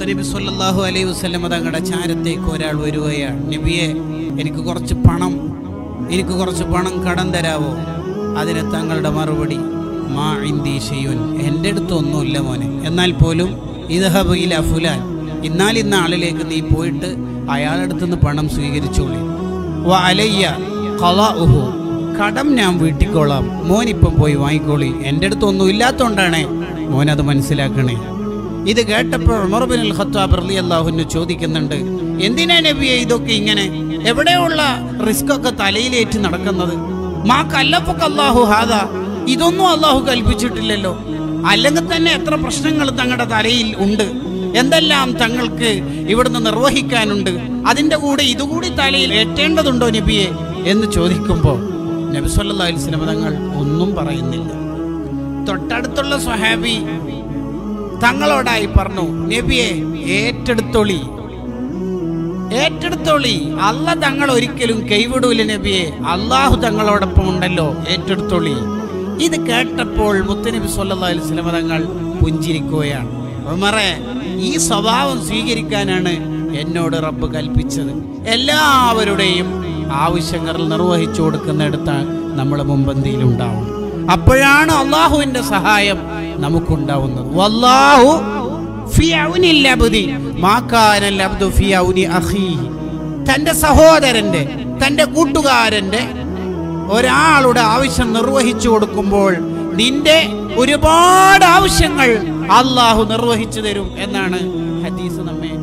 മുത്തനബി സല്ലല്ലാഹു അലൈഹി വസല്ലം തങ്ങളുടെ ചാരത്തേക്ക് ഒരാൾ വരികയാണ് നബിയെ എനിക്ക് കുറച്ച് പണം എനിക്ക് കുറച്ച് പണം കടം തരാവോ അതിന് തങ്ങളുടെ മറുപടി മാ ഇന്ദി ഷെയ്യുൻ എൻ്റെ അടുത്തൊന്നുമില്ല മോനെ എന്നാൽ പോലും ഇദ്ഹബ് ഇല ഫുലാൻ എന്നാൽ ഇന്ന ആളിലേക്ക് നീ പോയിട്ട് അയാളടുത്ത് നിന്ന് പണം സ്വീകരിച്ചോളി വ അലയ്യ ഖളാഉഹു കടം ഞാൻ വീട്ടിക്കോളാം മോൻ ഇപ്പം പോയി വാങ്ങിക്കോളി എൻ്റെ അടുത്തൊന്നും ഇല്ലാത്തതുകൊണ്ടാണ് മോൻ അത് മനസ്സിലാക്കണേ ഇത് കേട്ടപ്പോൾ ഉമർ ബിൻ അൽ ഖത്താബ് റളിയല്ലാഹുവിന് ചോദിക്കുന്നുണ്ട് എന്തിനാ നബിയെ ഇതൊക്കെ ഇങ്ങനെ എവിടെയുള്ള റിസ്ക് ഒക്കെ തലയിലേറ്റ് നടക്കുന്നത് മാ കല്ലപ്പൊക്കെ അള്ളാഹു ഹാദ ഇതൊന്നും അള്ളാഹു കൽപ്പിച്ചിട്ടില്ലല്ലോ അല്ലെങ്കിൽ തന്നെ എത്ര പ്രശ്നങ്ങൾ തങ്ങളുടെ തലയിൽ ഉണ്ട് എന്തെല്ലാം തങ്ങൾക്ക് ഇവിടുന്ന് നിർവഹിക്കാനുണ്ട് അതിൻ്റെ കൂടെ ഇതുകൂടി തലയിൽ ഏറ്റേണ്ടതുണ്ടോ നബിയെ എന്ന് ചോദിക്കുമ്പോൾ നബി സല്ലല്ലാഹു അലൈഹി വസല്ലം തങ്ങൾ ഒന്നും പറയുന്നില്ല തൊട്ടടുത്തുള്ള സ്വഹാബി തങ്ങളോടായി പറഞ്ഞു നബിയെ ഏറ്റെടുത്തോളി ഏറ്റെടുത്തോളി അല്ല തങ്ങൾ ഒരിക്കലും കൈവിടൂല നബിയെ അള്ളാഹു തങ്ങളോടൊപ്പം ഉണ്ടല്ലോ ഏറ്റെടുത്തോളി ഇത് കേട്ടപ്പോൾ മുത്തനബി സല്ലല്ലാഹു അലൈഹി വസല്ലം തങ്ങൾ പുഞ്ചിരിക്കുകയാണ് ഉമറെ ഈ സ്വഭാവം സ്വീകരിക്കാനാണ് എന്നോട് റബ്ബ് കൽപ്പിച്ചത് എല്ലാവരുടെയും ആവശ്യങ്ങൾ നിർവഹിച്ചു കൊടുക്കുന്നിടത്ത് നമ്മളെ മുമ്പന്തിയിൽ ഉണ്ടാവും അപ്പോഴാണ് അള്ളാഹുവിന്റെ സഹായം നമുക്കുണ്ടാവുന്നത് വല്ലാഹു ഫി ഔനിൽ അബ്ദി മാ കാനൽ അബ്ദു ഫി ഔനി അഖീഹി തന്റെ സഹോദരന്റെ തന്റെ കൂട്ടുകാരന്റെ ഒരാളുടെ ആവശ്യം നിർവഹിച്ചു കൊടുക്കുമ്പോൾ നിന്റെ ഒരുപാട് ആവശ്യങ്ങൾ അള്ളാഹു നിർവഹിച്ചു തരും എന്നാണ് ഹദീസ് നമ്മെ